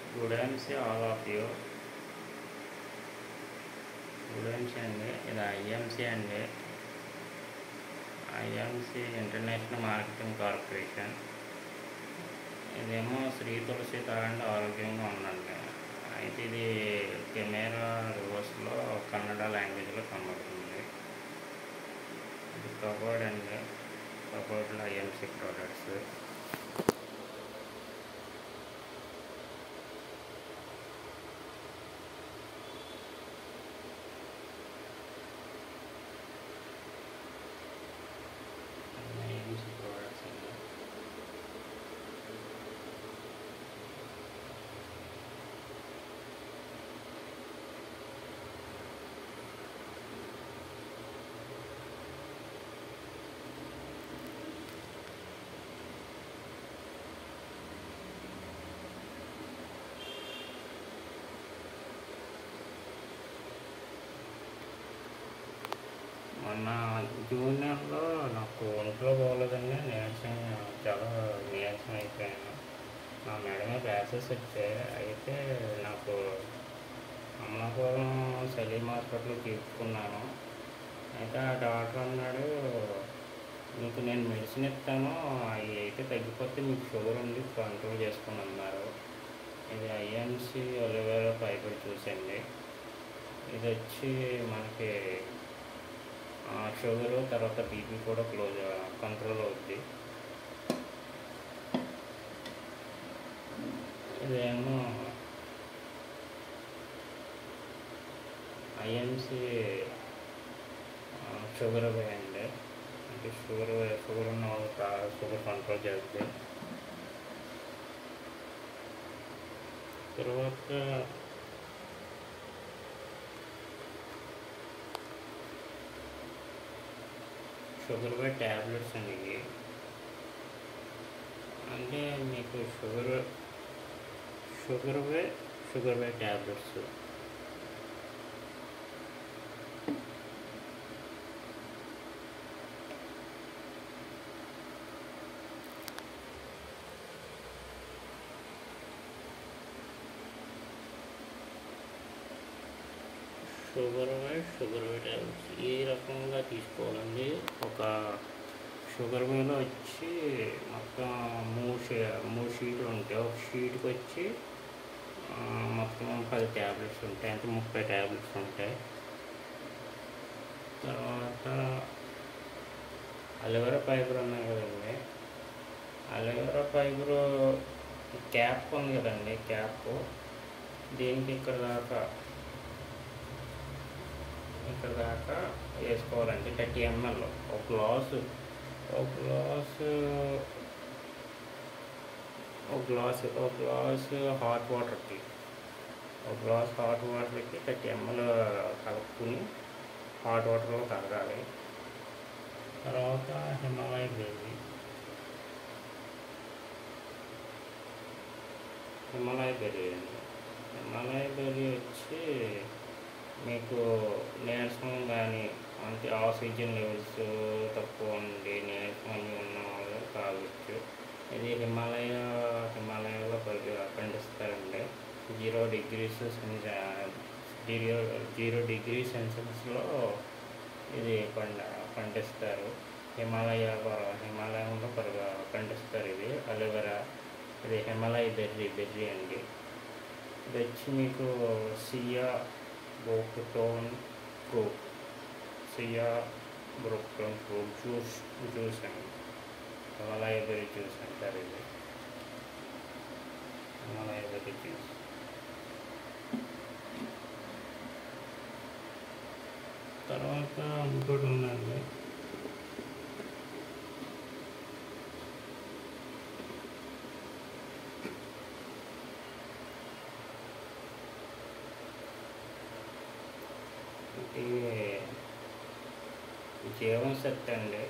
good IMC all of you good IMC అండి ఇది IMC అండి ఐఎంసీ ఇంటర్నేషనల్ మార్కెటింగ్ కార్పొరేషన్ ఇదేమో శ్రీ తులసి తాగండి ఆరోగ్యంగా ఉండండి అయితే ఇది కెమెరా రివర్స్లో కన్నడ లాంగ్వేజ్లో కనబడుతుంది ఇది కబోర్డ్ అండి కబోర్డ్లో ఐఎంసీ ప్రోడక్ట్స్ ఐఎంసీ ప్రోడక్ట్స్ అండి మొన్న జూన్ నెలలో నాకు ఒంట్లో బాగోలేదండి నీరసం చాలా నీరసం అయిపోయాను నా మెడ మీద ర్యాసెస్ వచ్చాయి అయితే నాకు అమలాపురం సలీం హాస్పిటల్ తీసుకున్నాను అయితే ఆ డాక్టర్ అన్నాడు మీకు నేను మెడిసిన్ ఇస్తాను అవి అయితే తగ్గిపోతే మీకు షుగర్ ఉంది కంట్రోల్ చేసుకుని అన్నారు ఇది ఐఎంసి ఒలివేరా ఫైబర్ చూసండి ఇది వచ్చి మనకి షుగర్ తర్వాత బీపీ కూడా క్లోజ్ కంట్రోల్ అవుద్ది ఇదేమో ఐఎంసి షుగర్ అండి అంటే షుగర్ షుగర్ ఉన్న వాళ్ళకి షుగర్ కంట్రోల్ చేస్తుంది తర్వాత షుగర్ బై ట్యాబ్లెట్స్ అండి ఇవి అంటే మీకు sugar sugar by sugar by tablets sugar by sugar by tablets ఈ రకంగా తీసుకోవాలండి ఒక షుగర్ మీద వచ్చి మొత్తం మూడు షీ మూడు షీట్లు ఉంటాయి ఒక షీట్కి వచ్చి ఆ, మొత్తం పది ట్యాబ్లెట్స్ ఉంటాయి అంటే ముప్పై ట్యాబ్లెట్స్ ఉంటాయి తర్వాత అలోవెరా ఫైబర్ ఉన్నాయి కదండి అలోవెరా ఫైబర్ క్యాప్ ఉంది కదండి క్యాప్ దీనికి ఇక్కడ దాకా ఇక్కడ దాకా వేసుకోవాలండి థర్టీ ఎంఎల్ ఒక గ్లాసు ఒక గ్లాసు ఒక గ్లాసు ఒక గ్లాసు హాట్ వాటర్కి ఒక గ్లాస్ హాట్ వాటర్కి థర్టీ ఎంఎల్ కలుపుకుని హాట్ వాటర్లో తాగాలి తర్వాత హిమాలయ బేబీ హిమాలయ బెర్రీ అండి హిమాలయ బెర్రీ వచ్చి మీకు నీరసం కానీ అంటే ఆక్సిజన్ లెవెల్స్ తక్కువ ఉండి నీరసం అవి ఉన్న వాళ్ళు తాగొచ్చు ఇది హిమాలయ హిమాలయాలో పరి పండిస్తారండి zero degrees zero zero degree సెన్సెస్లో ఇది పండ పండిస్తారు హిమాలయ పర్వ- హిమాలయంలో పరి పండిస్తారు ఇది అలోవెరా ఇది హిమాలయ బెర్రీ బెర్రీ అండి ఇది వచ్చి మీకు sea buckthorn fruit sea buckthorn fruit juice juice అండి హిమాలయ బెర్రీ జ్యూస్ అంటారు ఇది హిమాలయ బెర్రీ జ్యూస్ తర్వాత ఇంకోటి ఉందండి ఇది జీవన శక్తి అండి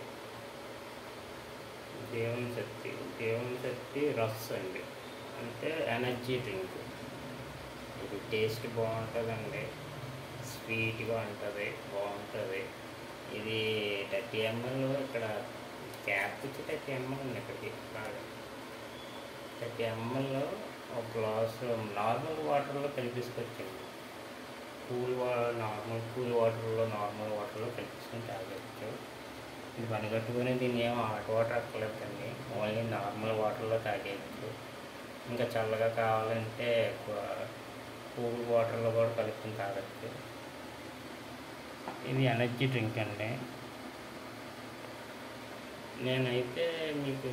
జీవన శక్తి జీవన శక్తి రస్ అండి అంటే ఎనర్జీ డ్రింక్ ఇది టేస్ట్ బాగుంటుందండి స్వీట్గా ఉంటుంది బాగుంటుంది ఇది థర్టీ ఎంఎల్ ఇక్కడ క్యాప్ వచ్చి థర్టీ ఎంఎల్ ఉంది ఇక్కడికి బాగా థర్టీ ఎంఎల్ ఒక గ్లాసు నార్మల్ వాటర్లో కలిపేసుకొచ్చండి కూల్ వా నార్మల్ కూల్ వాటర్లో నార్మల్ వాటర్లో కలిపేసుకొని తాగొచ్చు ఇది పనిగట్టుకుని దీన్ని ఏమో హాట్ వాటర్ అక్కర్లేదండి ఓన్లీ నార్మల్ వాటర్లో తాగేయచ్చు ఇంకా చల్లగా కావాలంటే కూల్ వాటర్లో కూడా కలుపుకొని తాగొచ్చు ఇది ఎనర్జీ డ్రింక్ అండి నేనైతే మీకు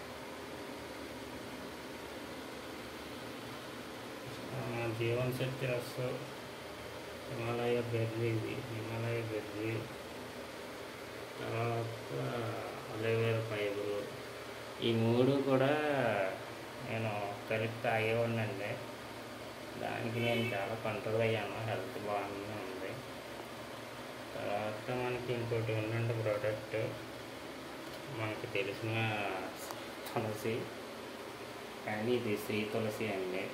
ఆ, జీవన్ శక్తి రస్సు హిమాలయ బెర్రీ ఇది హిమాలయ బెర్రీ తర్వాత అలోవేరా ఫైబరు ఈ మూడు కూడా నేను కలిపి తాగేవాడినండి దానికి నేను చాలా కంట్రోల్ అయ్యాను హెల్త్ బాగానే ఉంది తర్వాత మనకి ఇంకోటి ఉందండి ప్రోడక్ట్ మనకు తెలిసిన తులసి కానీ ఇది శ్రీ తులసి అండి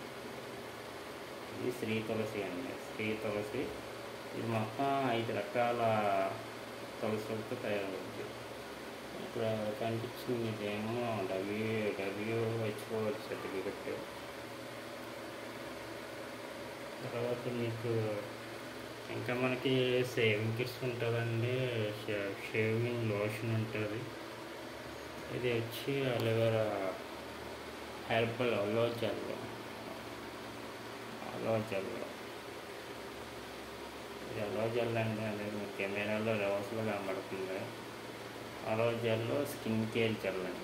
ఇది శ్రీ తులసి అండి శ్రీ తులసి ఇది మొత్తం ఐదు రకాల తులసులతో తయారవుతుంది ఇక్కడ కనిపించింది ఇదేమో డబ్ల్యూ డబ్ల్యూహెచ్ఓ సర్టిఫికెట్ తర్వాత మీకు ఇంకా మనకి సేవింగ్ కిట్స్ ఉంటుందండి షే- షేవింగ్ లోషన్ ఉంటుంది ఇది వచ్చి aloe vera herbal aloe gel aloe gel ఇది అలో జెల్ అండి అది మీ కెమెరాలో రివర్స్లో కనబడుతుంది aloe gel skin care gel అండి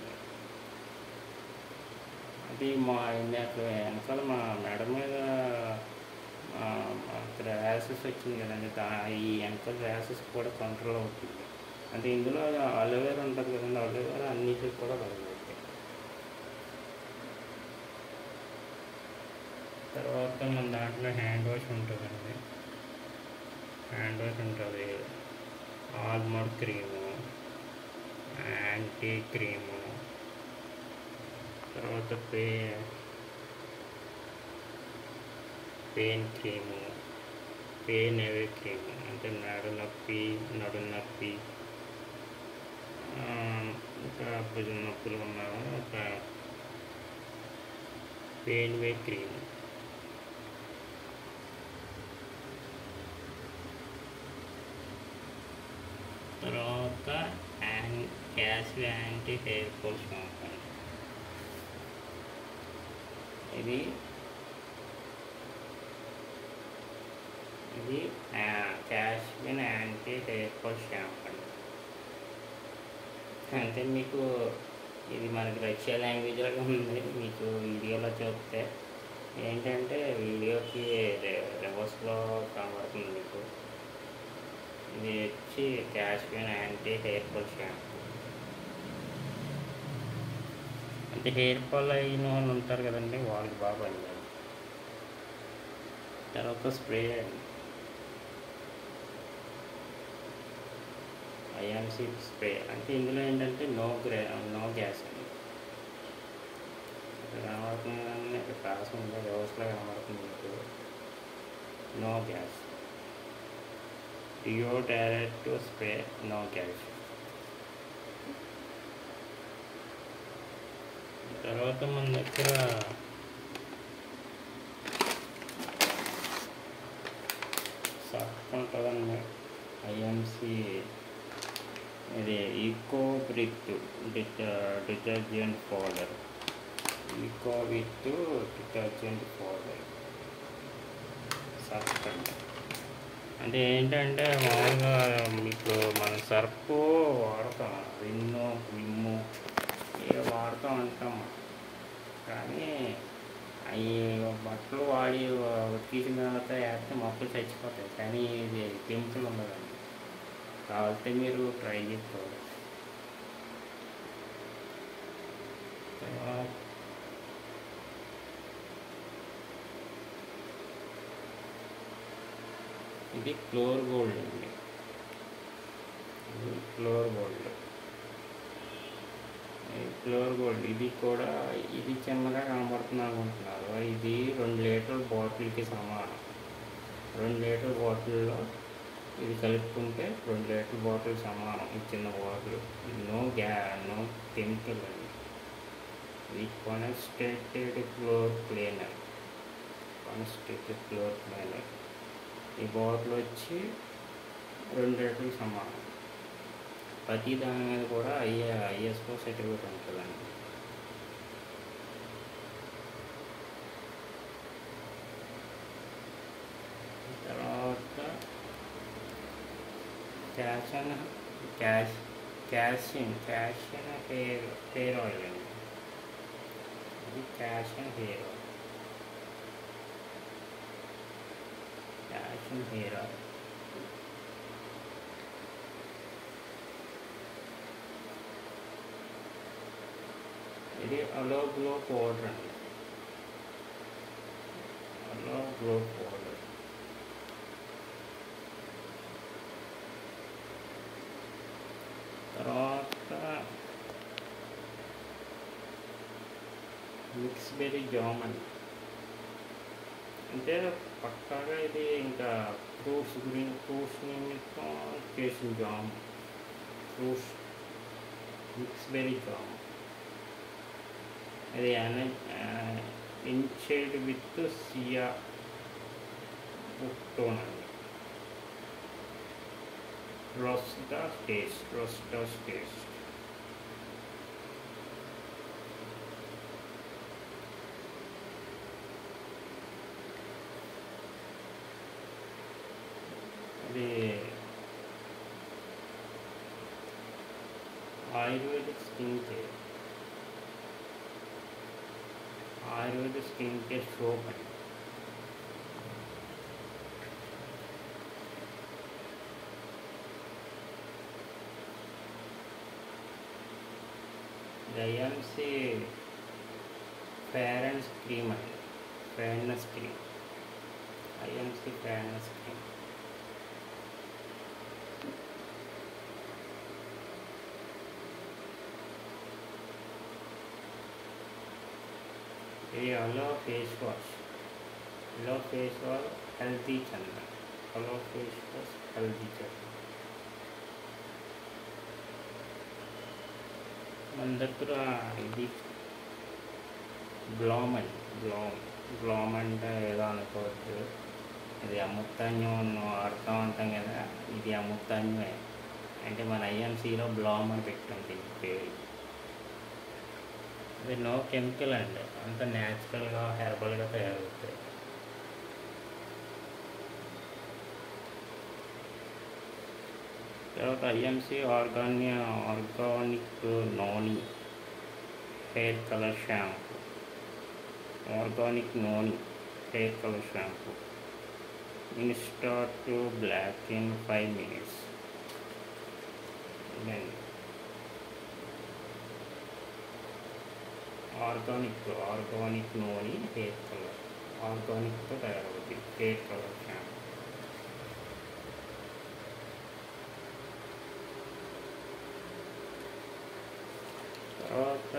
అది మా ఇండియాకు వెనకాల మా మెడ మీద ఆ, అక్కడ ర్యాసెస్ వచ్చింది కదండి దా ఈ వెనకాల ర్యాసెస్ కూడా కంట్రోల్ అవుతుంది అంటే ఇందులో అలోవేరా ఉంటుంది కదండి అలోవేరా అన్నిటికి కూడా పడుతుంది తర్వాత మన దాంట్లో హ్యాండ్ వాష్ ఉంటుందండి హ్యాండ్ వాష్ ఉంటుంది ఆల్మండ్ క్రీము యాంటీ క్రీము తర్వాత పే pain cream pain away cream అంటే నడు నొప్పి నడు నొప్పి ఆ, ఇంకా భుజం నొప్పులు ఉన్నాము ఒక పెయిన్ వే క్రీమ్ తర్వాత యాన్ క్యాష్ యాంటీ హెయిర్ ఫాల్ షాంపూ ఇది ఇది క్యాష్మిన్ యాంటీ హెయిర్ ఫాల్ షాంపూ అండి అంటే మీకు ఇది మనకి రష్యా లాంగ్వేజ్లో ఉంది మీకు వీడియోలో చూస్తే ఏంటంటే వీడియోకి రివర్స్లో కనబడుతుంది మీకు ఇది వచ్చి క్యాష్మిన్ యాంటీ హెయిర్ ఫాల్ షాంపూ అంటే హెయిర్ ఫాల్ అయిన వాళ్ళు ఉంటారు కదండి వాళ్ళకి బాగా పనిచేయాలి తర్వాత స్ప్రే అండి ఐఎంసీ స్ప్రే అంటే ఇందులో ఏంటంటే నో గ్రా నో గ్యాస్ అండి ఇక్కడ కనబడుతుంది కానీ ఇక్కడ క్లాస్ ఉంది వ్యవస్థలో కనబడుతుంది మీకు no gas deo direct spray no gas తర్వాత మన దగ్గర సర్ఫ్ ఉంటుందండి ఐఎంసి ఇది ఈకో బ్రిక్ డిట detergent powder eco with detergent powder surf అండి అంటే ఏంటంటే మామూలుగా మీకు మన సర్ఫ్ వాడతాం విన్ను విమ్ము ఏ వాడుతూ ఉంటాం కానీ అవి బట్టలు వాడి తీసిన తర్వాత వేస్తే మొక్కలు చచ్చిపోతాయి కానీ ఇది కెమికల్ ఉండదండి కావాలంటే మీరు ట్రై చేసుకోవాలి తర్వాత ఇది ఫ్లోర్ గోల్డ్ అండి ఇది ఫ్లోర్ గోల్డ్ ఫ్లోర్ గోల్డ్ ఇది కూడా ఇది చిన్నగా కనబడుతుంది అనుకుంటున్నారు ఇది రెండు లీటర్ బాటిల్కి సమానం రెండు లీటర్ బాటిల్లో ఇది కలుపుకుంటే రెండు లీటర్ బాటిల్ సమానం ఈ చిన్న బాటిల్ నో గ్యా నో కెమికల్ అండి ఇది concentrated floor clean non stick floor miner ఈ బాటిల్ వచ్చి రెండు రేట్లకు సమానం ప్రతి దాని మీద కూడా ఐఏ ఐఎస్ఓ సర్టిఫికేట్ ఉంటుందండి తర్వాత క్యాష్ అండ్ క్యాష్ క్యాషిన్ క్యాషిన్ హెయిర్ హెయిర్ ఆయిల్ అండి ఇది క్యాష్ అండ్ హెయిర్ ఆయిల్ క్యాష్ అండ్ హెయిర్ ఆయిల్ ఇది అలో గ్లో పౌడర్ అండి అలో గ్లో పౌడర్ తర్వాత మిక్స్ బెర్రీ జామ్ అండి అంటే పక్కాగా ఇది ఇంకా ఫ్రూట్స్ గురించి ఫ్రూట్స్ నిమిత్తం చేసిన jam fruits mix berry jam అది ఇన్షేడ్ విత్ సియా టోన్ అండి రోస్టా టేస్ట్ రోస్టా టేస్ట్ ఇది ayurvedic skin care ayurvedic skin care soap అండి ఐఎంసి ఫేరెన్స్ క్రీమ్ అండి fairness cream IMC fairness cream ఇది aloe face wash aloe face wash healthy Chandra aloe face wash healthy Chandra మన దగ్గర ఇది బ్లామ్ అండి బ్లామ్ బ్లామ్ అంటే ఏదో అనుకోవచ్చు ఇది అమృతాన్యం వాడుతూ ఉంటాం కదా ఇది అమృతాన్యమే అంటే మన ఐఎంసీలో బ్లామ్ అని పెట్టాం దీనికి పేరు ఇది నో కెమికల్ అండి అంత న్యాచురల్గా హెర్బల్గా తయారవుతాయి తర్వాత ఐఎంసీ ఆర్గాని organic noni hair colour shampoo organic noni hair colour shampoo instant black in five minutes ఇదండి ఆర్గానిక్ ఆర్గానిక్ నూనె హెయిర్ కలర్ ఆర్గానిక్తో తయారవుతుంది హెయిర్ కలర్ షాంపూ తర్వాత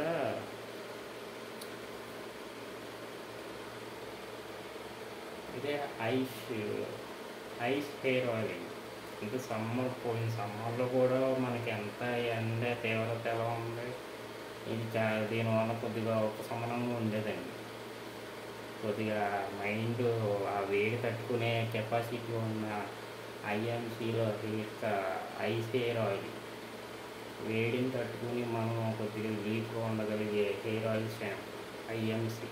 ఇదే ఐస్ ఐస్ హెయిర్ ఆయిల్ అండి ఇంకా సమ్మర్ పోయిన సమ్మర్లో కూడా మనకి ఎంత ఎండ తీవ్రత ఎలా ఉంది ఇది చా- దీనివల్ల కొద్దిగా ఉపశమనంగా ఉండేదండి కొద్దిగా మైండ్ ఆ వేడి తట్టుకునే కెపాసిటీ ఉన్న ఐఎంసీలో హీట్ ఐస్ హెయిర్ ఆయిల్ వేడిని తట్టుకుని మనం కొద్దిగా వీక్గా ఉండగలిగే హెయిర్ ఆయిల్ షాంపూ ఐఎంసీ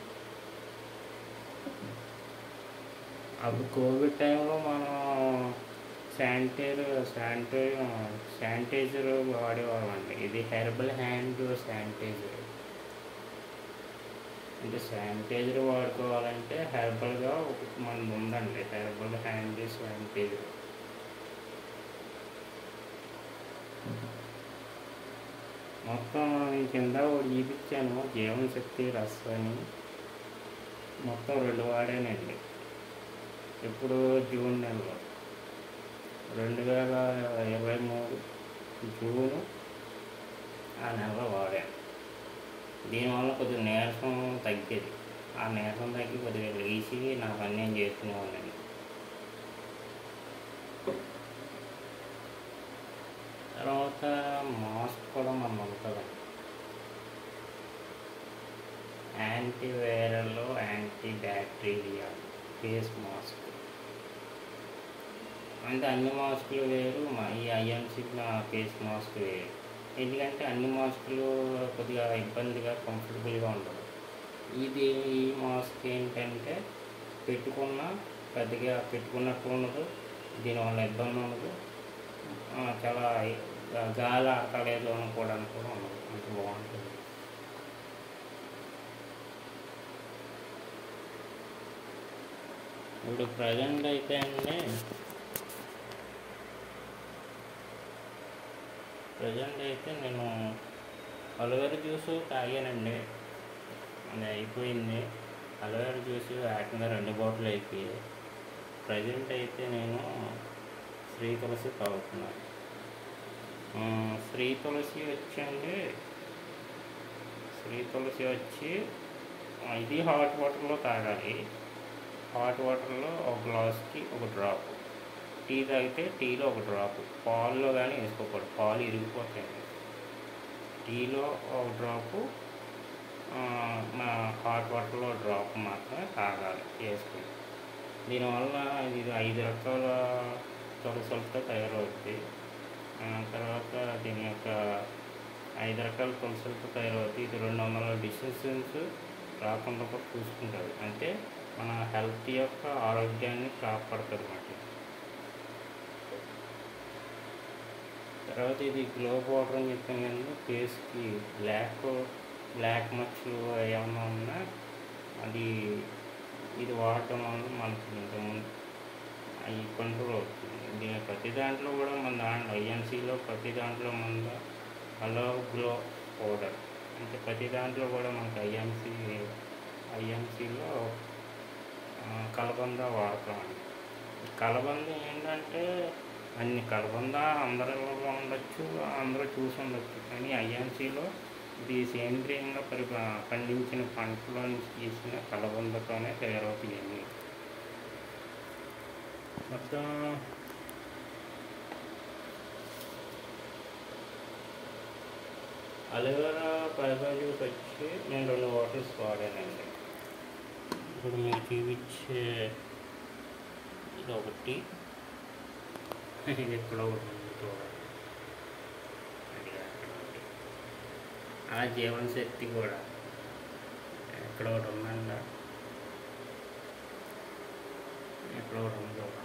అప్పుడు కోవిడ్ టైంలో మనం శానిటైజర్ శానిటైజర్ శానిటైజర్ వాడేవాళ్ళం అండి ఇది హెర్బల్ హ్యాండ్ శానిటైజర్ అంటే శానిటైజర్ వాడుకోవాలంటే హెర్బల్గా ఒకటి మనది ఉందండి హెర్బల్ హ్యాండ్ శానిటైజర్ మొత్తం నేను కింద ఒకటి చూపించాను జీవన శక్తి రస్ అని మొత్తం రెండు వాడానండి ఇప్పుడు జూన్ నెలలో రెండు వేల ఇరవై మూడు జూన్ ఆ నెలలో వాడాను దీనివల్ల కొద్దిగా నీరసం తగ్గేది ఆ నీరసం తగ్గి కొద్దిగా లేచి నా పని నేను చేసుకునేవాడిని తర్వాత మాస్క్ కూడా మనం ఉంటుందండి anti viral anti bacteria face mask అంటే అన్ని మాస్కులు వేరు మా ఈ ఐఎంసీ ఫేస్ మాస్క్ వేరు ఎందుకంటే అన్ని మాస్కులు కొద్దిగా ఇబ్బందిగా కంఫర్టబుల్గా ఉండదు ఇది ఈ మాస్క్ ఏంటంటే పెట్టుకున్న పెద్దగా పెట్టుకున్నట్టు ఉండదు దీనివల్ల ఇబ్బంది ఉండదు ఆ, చాలా గా- గాలి ఆడలేదు అనుకోవడానికి కూడా ఉండదు అంత బాగుంటుంది ఇప్పుడు ప్రజెంట్ అయితే అండి ప్రజెంట్ అయితే నేను అలోవేరా జ్యూస్ తాగానండి అది అయిపోయింది అలోవేరా జ్యూస్ ఏకంగా రెండు బాటిల్ అయిపోయాయి ప్రజెంట్ అయితే నేను శ్రీ తులసి తాగుతున్నాను ఆ, శ్రీ తులసి వచ్చండి శ్రీ తులసి వచ్చి ఆ, ఇది హాట్ వాటర్లో తాగాలి హాట్ వాటర్లో ఒక గ్లాస్కి ఒక డ్రాప్ టీ తాగితే టీలో ఒక డ్రాప్ పాల్లో కానీ వేసుకోకూడదు పాలు ఇరిగిపోతాయి టీలో ఒక డ్రాపు ఆ, మా హాట్ వాటర్లో డ్రాప్ మాత్రమే తాగాలి వేసుకుని దీనివల్ల ఇది ఐదు రకాల తులసులతో తయారవుతుంది ఆ, తర్వాత దీని యొక్క ఐదు రకాల తులసులతో తయారవుతుంది ఇది రెండు వందల డిసీజన్స్ రాకుండా కూడా చూసుకుంటుంది అంటే మన హెల్త్ యొక్క ఆరోగ్యాన్ని కాపాడుతుంది అన్నమాట తర్వాత ఇది గ్లో పౌడర్ అని చెప్పాను కానీ ఫేస్కి బ్లాక్ బ్లాక్ మచ్చలు ఏమన్నా ఉన్నా అది ఇది వాడటం వల్ల మనకి ఇంతకుముందు అవి కంట్రోల్ అవుతుంది దీని ప్రతి దాంట్లో కూడా మన దాంట్లో ఐఎన్సీలో ప్రతి దాంట్లో మన అలో గ్లో పౌడర్ అంటే ప్రతి దాంట్లో కూడా మనకి ఐఎన్సీ ఐఎన్సీలో కలబంద వాడతామండి ఈ కలబంద ఏంటంటే అన్ని కలబంద అందరిలో ఉండొచ్చు అందరూ చూసి ఉండొచ్చు కానీ ఐఎన్సీలో ఇది సేంద్రియంగా పరి పండించిన పంటలో నుంచి తీసిన కలబందతోనే తయారవుతాయి అన్నీ మొత్తం అలోవెరా ఫైబర్ జ్యూస్ వచ్చి నేను రెండు బాటిల్స్ వాడానండి ఇప్పుడు మీకు చూపించే ఇది ఒకటి ఇది ఎక్కడ ఒకటి ఉంది చూడండి అది అక్కడ ఒకటి ఆ జీవన శక్తి కూడా ఎక్కడ ఒకటి ఉందంట ఎక్కడ ఒకటి ఉంది చూడండి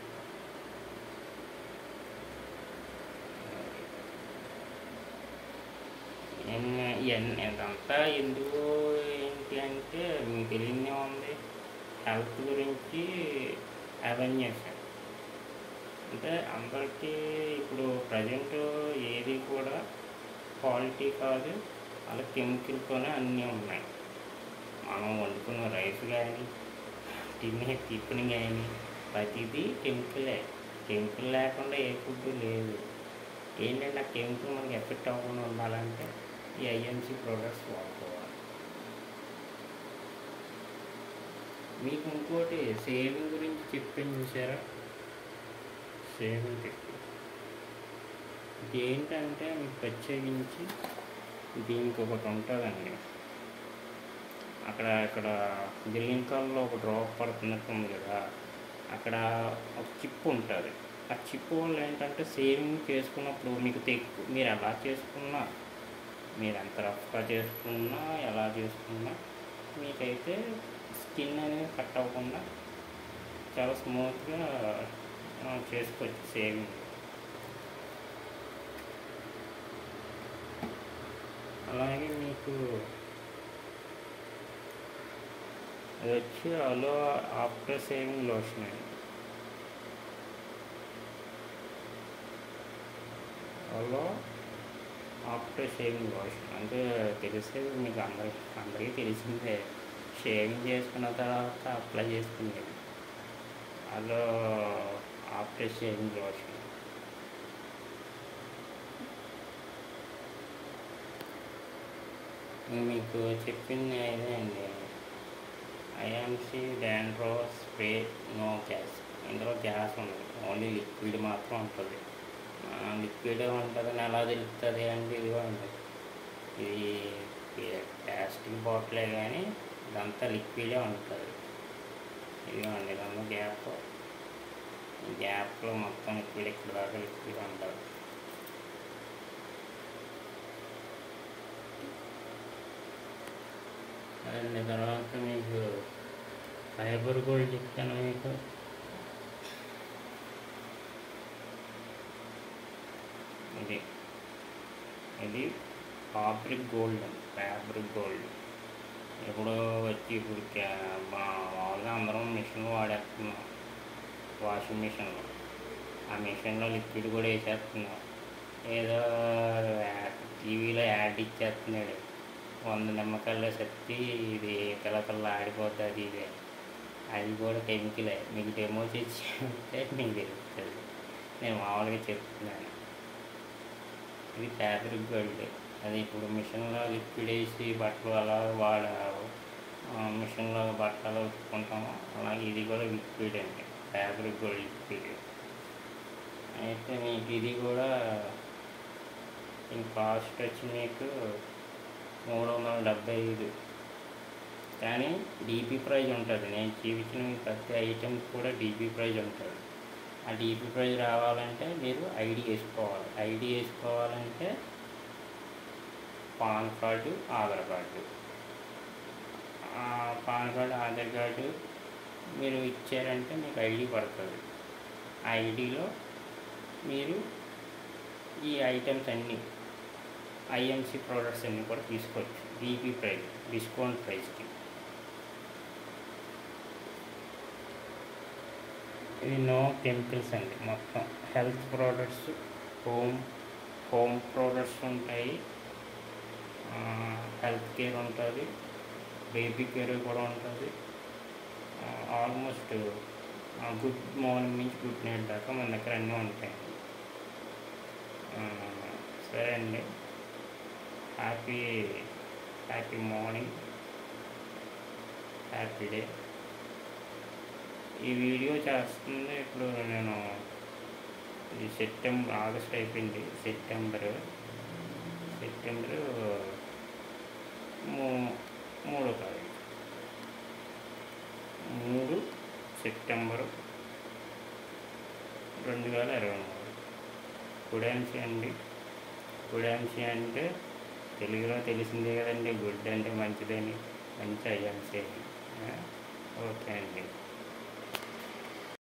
ఎన్ని- ఇవన్నీ ఇదంతా ఎందుకు ఏంటి అంటే మీకు తెలియదే ఉంది హెల్త్ గురించి అవేర్నెస్ అంటే అందరికీ ఇప్పుడు ప్రజెంట్ ఏది కూడా క్వాలిటీ కాదు అలా కెమికల్తోనే అన్నీ ఉన్నాయి మనం వండుకున్న రైస్ కానీ తినే టిఫిన్ కానీ ప్రతిదీ కెమికలే కెమికల్ లేకుండా ఏ ఫుడ్ లేదు ఏంటంటే ఆ కెమికల్ మనకి ఎఫెక్ట్ అవ్వకుండా ఉండాలంటే ఈ ఐఎంసీ ప్రోడక్ట్స్ వాడుకోవాలి మీకు ఇంకోటి సేవింగ్ గురించి చెప్పాను చూసారా సేవింగ్ టెక్నిక్ ఇది ఏంటంటే మీకు ప్రత్యేకించి దీనికి ఒకటి ఉంటుందండి అక్కడ ఇక్కడ గ్రీన్ కలర్లో ఒక డ్రాప్ పడుతున్నట్టు ఉంది కదా అక్కడ ఒక చిప్ ఉంటుంది ఆ చిప్ వల్ల ఏంటంటే సేవింగ్ చేసుకున్నప్పుడు మీకు తెక్కు మీరు ఎలా చేసుకున్నా మీరు ఎంత రఫ్గా చేసుకున్నా ఎలా చేసుకున్నా మీకైతే స్కిన్ అనేది కట్ అవ్వకుండా చాలా స్మూత్గా ఆ, చేసుకోవచ్చు సేవింగ్ అలాగే మీకు అది వచ్చి అలో ఆఫ్టర్ సేవింగ్ లోషన్ అండి అలో ఆఫ్టర్ షేవింగ్ లోషన్ అంటే తెలిసే మీకు అందరికి అందరికీ తెలిసిందే షేవింగ్ చేసుకున్న తర్వాత అప్లై చేసుకునేది అలో ఆఫ్టర్ షేవింగ్ లోషన్ నేను మీకు చెప్పింది అదే అండి ఐఎంసి డాండ్రో స్ప్రే నో గ్యాస్ ఇందులో గ్యాస్ ఉండదు ఓన్లీ లిక్విడ్ మాత్రం ఉంటుంది లిక్విడ్ ఉంటుందని ఎలా తెలుస్తుంది అంటే ఇది ఉంటుంది ఇది ప్లాస్టిక్ బాటిలే కానీ ఇదంతా లిక్విడే ఉంటుంది ఇదిగోండి ఇదన్న గ్యాప్ ఈ గ్యాప్లో మొత్తం లిక్విడ్ ఇక్కడ దాకా లిక్విడ్ ఉంటుంది అండ్ తర్వాత మీకు ఫైబర్ గోల్డ్ చెప్తాను మీకు ఇది ఇది ఫ్యాబ్రిక్ గోల్డ్ ఫ్యాబ్రిక్ గోల్డ్ ఎప్పుడో వచ్చి ఇప్పుడు క్యా- మా మామూలుగా అందరం మిషన్ వాడేస్తున్నాం వాషింగ్ మిషన్లో ఆ మిషన్లో లిక్విడ్ కూడా వేసేస్తున్నాం ఏదో టీవీలో యాడ్ ఇచ్చేస్తున్నాడు వంద నిమ్మకాయలు సత్తి ఇది పిల్లకల్లా ఆడిపోతుంది ఇది అది కూడా కెమికలే మీకు డెమో చేసి ఉంటే మీకు తెలుస్తుంది నేను మామూలుగా చెప్తున్నాను ఇది ఫ్యాబ్రిక్ గోల్డ్ అది ఇప్పుడు మిషన్లో లిక్విడ్ వేసి బట్టలు అలా వాడ ఆ, మిషన్లో బట్టలు ఉతుక్కుంటాము అలాగే ఇది కూడా లిక్విడ్ అండి ఫ్యాబ్రిక్ గోల్డ్ లిక్విడ్ అయితే మీకు ఇది కూడా దీని కాస్ట్ వచ్చి మీకు మూడు వందల డెబ్బై ఐదు కానీ డీపీ ప్రైజ్ ఉంటుంది నేను చూపించిన మీ ప్రతి ఐటెంకి కూడా డీపీ ప్రైజ్ ఉంటుంది ఆ డీపీ ప్రైజ్ రావాలంటే మీరు ఐడి వేసుకోవాలి ఐడి వేసుకోవాలంటే పాన్ కార్డు ఆధార్ కార్డు ఆ పాన్ కార్డు ఆధార్ కార్డు మీరు ఇచ్చారంటే మీకు ఐడి పడుతుంది ఆ ఐడిలో మీరు ఈ ఐటమ్స్ అన్నీ ఐఎంసి ప్రోడక్ట్స్ అన్నీ కూడా తీసుకోవచ్చు డీపీ ప్రైస్ డిస్కౌంట్ ప్రైస్కి ఇది నో కెమికల్స్ అండి మొత్తం health products home home products ఉంటాయి హెల్త్ కేర్ ఉంటుంది బేబీ కేర్ కూడా ఉంటుంది ఆల్మోస్ట్ గుడ్ మార్నింగ్ నుంచి గుడ్ నైట్ దాకా మన దగ్గర అన్నీ ఉంటాయి ఆ, సరే అండి happy happy morning happy day ఈ వీడియో చేస్తుంది ఇప్పుడు నేను ఇది సెప్టెంబర్ ఆగస్ట్ అయిపోయింది సెప్టెంబర్ సెప్టెంబర్ మూ మూడో తారీఖు మూడు సెప్టెంబరు రెండు వేల ఇరవై మూడు కుడాంశి అండి కుడాంశి అంటే తెలుగులో తెలిసిందే కదండి గుడ్ అంటే మంచిదని మంచి అయ్యాల్సి ఓకే అండి